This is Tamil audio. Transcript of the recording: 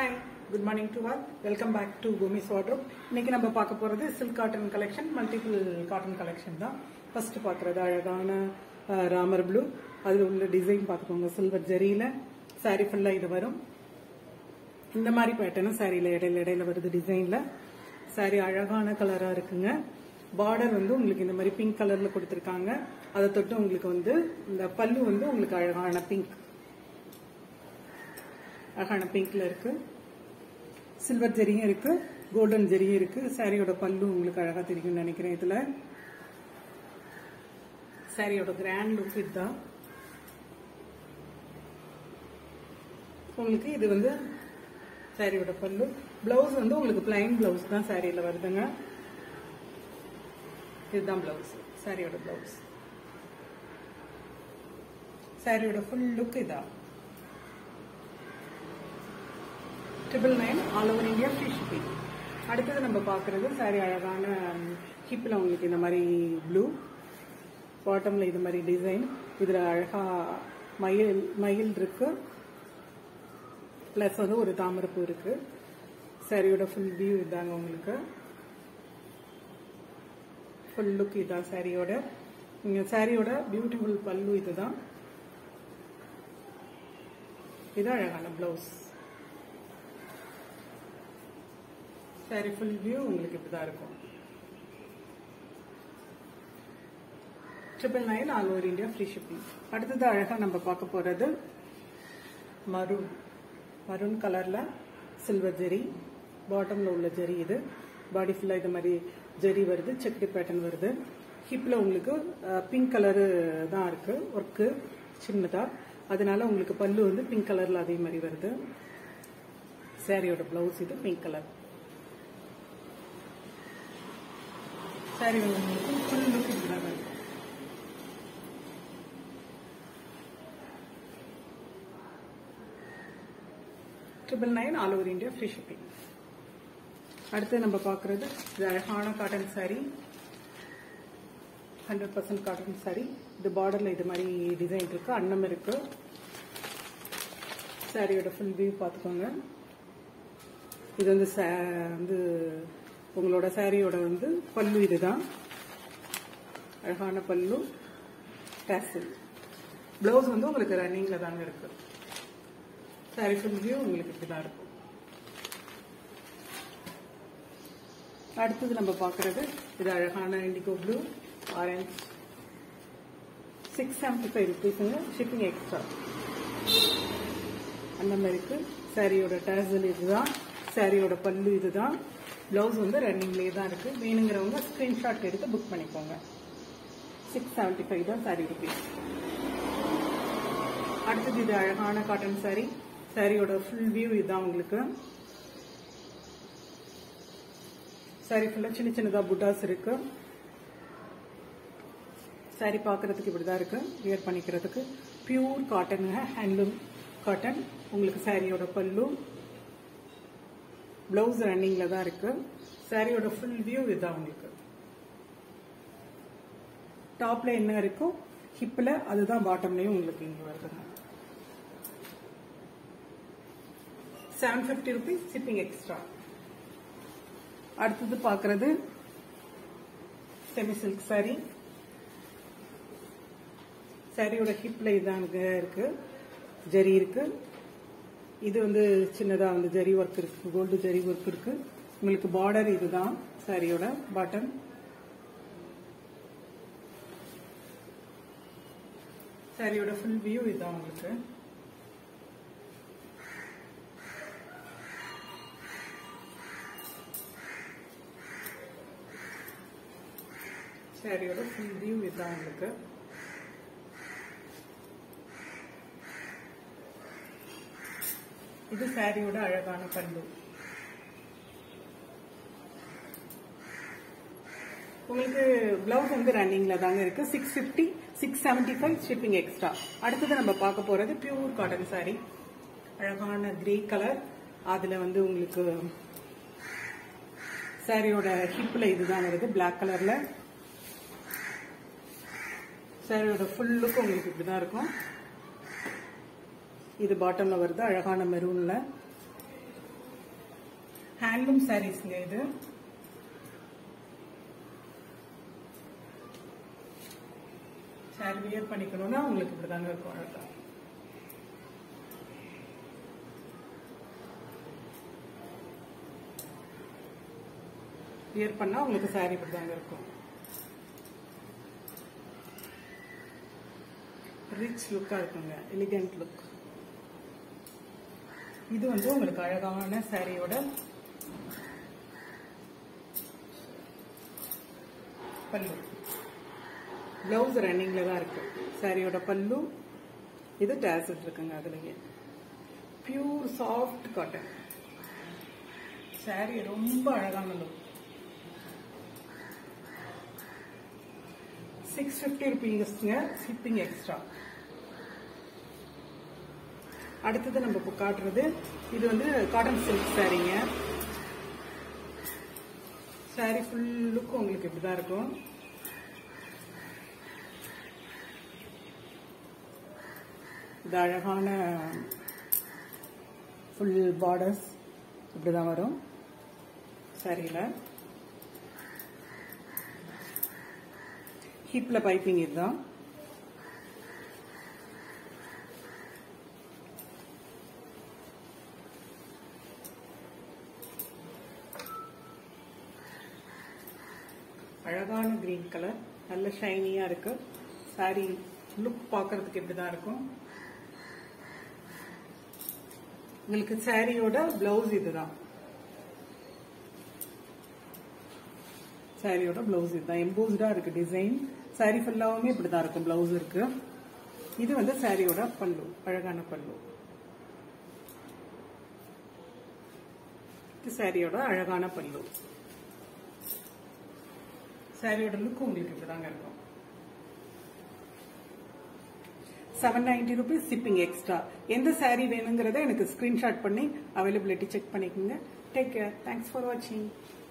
hi good morning to all welcome back to Bhoomi's wardrobe இன்னைக்கு நம்ம பார்க்க போறது silk cotton collection multiple cotton collection தான் ஃபர்ஸ்ட் பார்க்கறது அழகான அஹ், ராமர் ப்ளூ அதில் உள்ள டிசைன் பார்த்துக்கோங்க சில்வர் ஜரியில saree ஃபுல்லாக இது வரும் இந்த மாதிரி பேட்டர்னும் சாரியில் இடையில இடையில வருது டிசைன்ல saree அழகான கலரா இருக்குங்க பார்டர் வந்து உங்களுக்கு இந்த மாதிரி பிங்க் கலர்ல கொடுத்துருக்காங்க அதை தொட்டு உங்களுக்கு வந்து இந்த பல்லு வந்து உங்களுக்கு அழகான பிங்க் அழகான பிங்க்ல இருக்கு சில்வர் ஜெரியும் இருக்கு கோல்டன் ஜெரியும் இருக்கு சாரியோட பல்லு உங்களுக்கு அழகா தெரியும்னு நினைக்கிறேன் இதுல சாரியோட கிராண்ட் லுக் இதுதான் உங்களுக்கு இது வந்து சாரியோட பல்லு பிளவுஸ் வந்து உங்களுக்கு பிளைன் பிளவுஸ் தான் சாரியில வருதுங்க இதுதான் பிளவுஸ் சாரியோட பிளவுஸ் சாரியோட ஃபுல் லுக் இதான் triple nine all over India free shipping அடுத்தது நம்ம பார்க்குறது சாரி அழகான ஹிப்பில் உங்களுக்கு இந்த மாதிரி ப்ளூ பாட்டமில் இது மாதிரி டிசைன் இதில் அழகா மயில் மயில் இருக்கு ப்ளஸ் வந்து ஒரு தாமரைப்பூ இருக்கு சாரியோட ஃபுல் வியூ இதாங்க உங்களுக்கு ஃபுல் லுக் இதான் சாரியோட இங்கே சாரியோட பியூட்டிஃபுல் பல்லு இதுதான் இது அழகான பிளவுஸ் சாரி ஃபுல் வியூ உங்களுக்கு இப்படிதான் இருக்கும் triple nine all over India free shipping அடுத்தது அழகா நம்ம பார்க்க போறது மரூன் மரூன் கலர்ல சில்வர் ஜெரி பாட்டம்ல உள்ள ஜெரி இது பாடி ஃபுல்லா இது மாதிரி ஜெரி வருது செக்டு பேட்டர்ன் வருது ஹிப்ல உங்களுக்கு பிங்க் கலரு தான் இருக்கு ஒர்க்கு சின்னதா அதனால உங்களுக்கு பல்லு வந்து பிங்க் கலர்ல அதே மாதிரி வருது சாரியோட பிளவுஸ் இது பிங்க் கலர் சாரி உங்களுக்கு ஃபுல் லுக் இதுதான் வருது triple nine all over India free shipping அடுத்து நம்ம பார்க்குறது இது அழகான cotton sari hundred percent cotton sari இது பார்டரில் இது மாதிரி டிசைன் இருக்கு அன்னம் இருக்கு சாரியோட ஃபுல் வியூ பார்த்துக்கோங்க இது வந்து sa- வந்து உங்களோட சாரியோட வந்து பல்லு இதுதான் அழகான பல்லு டேசல் பிளவுஸ் வந்து உங்களுக்கு ரன்னிங்ல தாங்க இருக்கு சாரி ஃபுல் வியூ உங்களுக்கு இப்படிதான் இருக்கும் அடுத்தது நம்ம பார்க்கறது இது அழகான indigo blue orange six seventy five ருபீஸுங்க ஷிப்பிங் எக்ஸ்ட்ரா அந்த மாதிரிக்கு சாரியோட டேசல் இதுதான் சாரியோட பல்லு இதுதான் பிளவுஸ் வந்து ரன்னிங்லேயே தான் இருக்கு வேணுங்கிறவங்க ஸ்கிரீன்ஷாட் எடுத்து புக் பண்ணிக்கோங்க சிக்ஸ் செவன்டி ஃபைவ் தான் சாரி ருபீஸ் அடுத்தது இது அழகான காட்டன் சாரி சாரியோட ஃபுல் வியூ இதுதான் உங்களுக்கு சாரி ஃபுல்லா சின்ன சின்னதா புட்டாஸ் இருக்கு சாரி பார்க்கறதுக்கு இப்படிதான் இருக்கு வியர் பண்ணிக்கிறதுக்கு பியூர் காட்டனுங்க ஹேண்ட்லூம் காட்டன் உங்களுக்கு சாரியோட பல்லு பிளவுஸ் ரன்னிங்ல தான் இருக்கு சாரியோட ஃபுல் வியூ இதுதான் உங்களுக்கு டாப்ல என்ன இருக்கோ ஹிப்ல அதுதான் பாட்டம்லயும் உங்களுக்கு இங்க வருதுங்க seven fifty rupees shipping extra அடுத்தது பார்க்கறது செமி சில்க் சாரி சாரியோட ஹிப்ல இதான் இங்க இருக்கு ஜரி இருக்கு இது வந்து சின்னதா வந்து ஜரி ஒர்க் இருக்கு கோல்டு ஜரி ஒர்க் இருக்கு உங்களுக்கு பார்டர் இதுதான் சாரியோட பாட்டம் சாரியோட ஃபுல் வியூ இதுதான் உங்களுக்கு சாரியோட ஃபுல் வியூ இதுதான் உங்களுக்கு இது சாரியோட அழகான பல்லு உங்களுக்கு பிளவுஸ் வந்து ரன்னிங்ல தாங்க இருக்கு six fifty six seventy five shipping extra அடுத்தது நம்ம பார்க்க போறது பியூர் காட்டன் சாரி அழகான கிரே கலர் அதுல வந்து உங்களுக்கு சாரியோட ஹிப்ல இதுதான் வருது Black கலர்ல சாரியோட ஃபுல் லுக் உங்களுக்கு இப்படிதான் இருக்கும் இது பாட்டம்ல வருது அழகான மெரூன்ல ஹேண்ட்லூம் சாரீஸ்ங்க இது சாரி வியர் பண்ணிக்கணும்னா உங்களுக்கு இப்படிதாங்க இருக்கும் அழகா வியர் பண்ணா உங்களுக்கு சாரி இப்படிதாங்க இருக்கும் ரிச் லுக்கா இருக்குங்க எலிகண்ட் லுக் இது வந்து உங்களுக்கு அழகான சாரியோட பல்லு பிளவுஸ் ரன்னிங்ல தான் இருக்கு சாரியோட பல்லு இது டேசட் இருக்குங்க அதுலயே பியூர் சாஃப்ட் காட்டன் சாரி ரொம்ப அழகான லுக் சிக்ஸ் ஃபிஃப்டி ருபீஸ்ங்க ஷிப்பிங் எக்ஸ்ட்ரா அடுத்தது நம்ம இப்போ காட்டுறது இது வந்து காட்டன் சில்க் சாரீங்க சாரி ஃபுல்லுக்கும் உங்களுக்கு இப்படிதான் இருக்கும் இது அழகான ஃபுல் பார்டர்ஸ் இப்படிதான் வரும் சாரியில ஹிப்ல பைப்பிங் இதுதான் அழகான கிரீன் கலர் நல்ல ஷைனியா இருக்கு சாரி லுக் பார்க்கறதுக்கு இப்படிதான் இருக்கும் உங்களுக்கு சாரியோட பிளவுஸ் இதுதான் சாரியோட பிளவுஸ் இதுதான் எம்போஸ்டா இருக்கு டிசைன் சாரி ஃபுல்லாவுமே இப்படிதான் இருக்கும் பிளவுஸ் இருக்கு இது வந்து சாரியோட பல்லு அழகான பல்லு இது சாரியோட அழகான பல்லு சாரியோட லுக் உங்களுக்கு இப்படிதாங்க இருக்கும் seven ninety rupees shipping extra எந்த சாரி வேணுங்கிறத எனக்கு ஸ்கிரீன்ஷாட் பண்ணி அவைலபிலிட்டி செக் பண்ணிக்கோங்க டேக் கேர் தேங்க்ஸ் ஃபார் வாட்சிங்